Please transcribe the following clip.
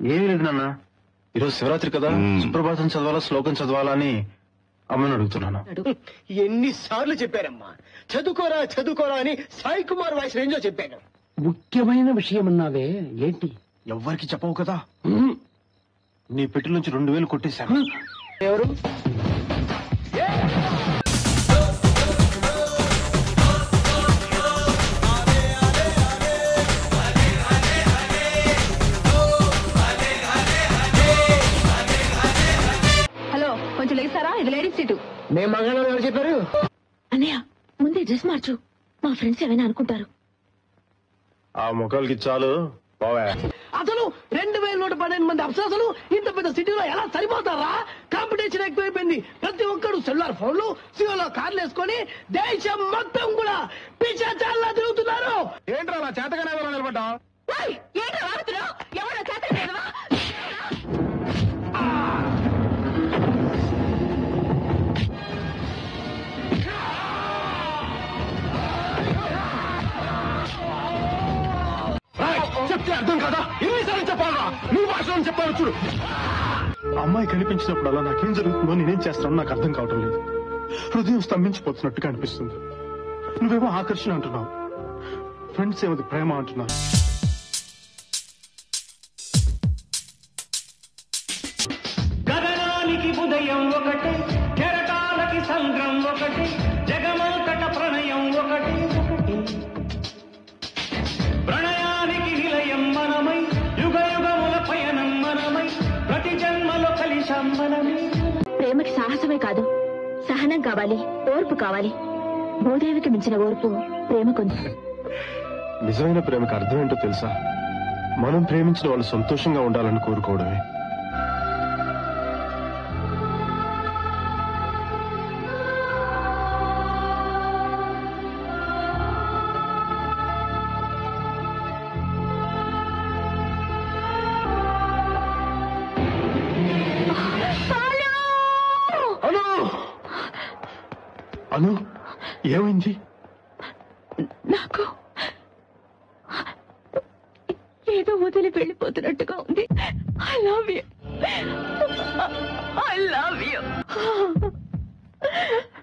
ఏమీ లేదు నాన్న ఈరోజు శివరాత్రి కదా మ్మ్. సుప్రభాతం చదవాలా శ్లోకం చదవాలా అని అమ్మని అడుగుతున్నాను ఎన్నిసార్లు చెప్పారమ్మా చదువుకోరా చదువుకోరా అని సాయి కుమార్ వాయిస్ రేంజో చెప్పాను ముఖ్యమైన విషయం అన్నావే ఏంటి ఎవ్వరికి చెప్పవు కదా నీ పెట్టి నుంచి రెండు వేలు కొట్టేశాను ఎవరు హలో కొంచెం లేస్తారా ఇది లేడీస్ సీటు మేము మగాళ్ళని ఎవరు చెప్పారు అన్నయ్య ముందే డ్రెస్ మార్చు మా ఫ్రెండ్స్ ఏమైనా అనుకుంటారు ఆ మొక్కలకి చాలు పోవా అసలు రెండు వేల నూట పన్నెండు మంది అప్సరసలు ఇంత పెద్ద సిటీలో ఎలా సరిపోతారా కాంపిటీషన్ ఎక్కువైపోయింది ప్రతి ఒక్కరు సెల్లార్ ఫోన్లు సియోలో కార్లు వేసుకొని దేశం మొత్తం కూడా పిచ్చాచాల్లా తిరుగుతున్నారు ఏంట్రా అలా చేతగానే నిలబడ్డా ఏంటో వాడుతున్నావు ఎవరో చేత లేదవా? చెప్తే అర్థం కదా ఎన్నిసార్లు చెప్పాలా నీ భాషలో చెప్పాలి చూడు అమ్మాయి కనిపించినప్పుడు అలా నాకేం జరుగుతుందో నేనేం చేస్తానో నాకు అర్థం కావటం లేదు హృదయం స్తంభించిపోతున్నట్టుగా అనిపిస్తుంది నువ్వేమో ఆకర్షణ అంటున్నావు ఫ్రెండ్స్ ఏమది ప్రేమ అంటున్నావు గగనానికి ఉదయం ఒకటి కెరటాలకి సంద్రం ఒకటి జగమంతట ప్రణయం ఒకటి ఒకటి ప్రణయానికి నిలయం మనమై యుగ యుగముల పయనం మనమై ప్రతి జన్మలో కలిశాం మనమే ప్రేమకి సాహసమే కాదు సహనం కావాలి ఓర్పు కావాలి భూదేవికి మించిన ఓర్పు ప్రేమకుంది నిజమైన ప్రేమకు అర్థం ఏంటో తెలుసా మనం ప్రేమించిన వాళ్ళు సంతోషంగా ఉండాలని కోరుకోవడమే అను అను ఏమైంది నాకు ఏదో వదిలి వెళ్ళిపోతున్నట్టుగా ఉంది I love you I love you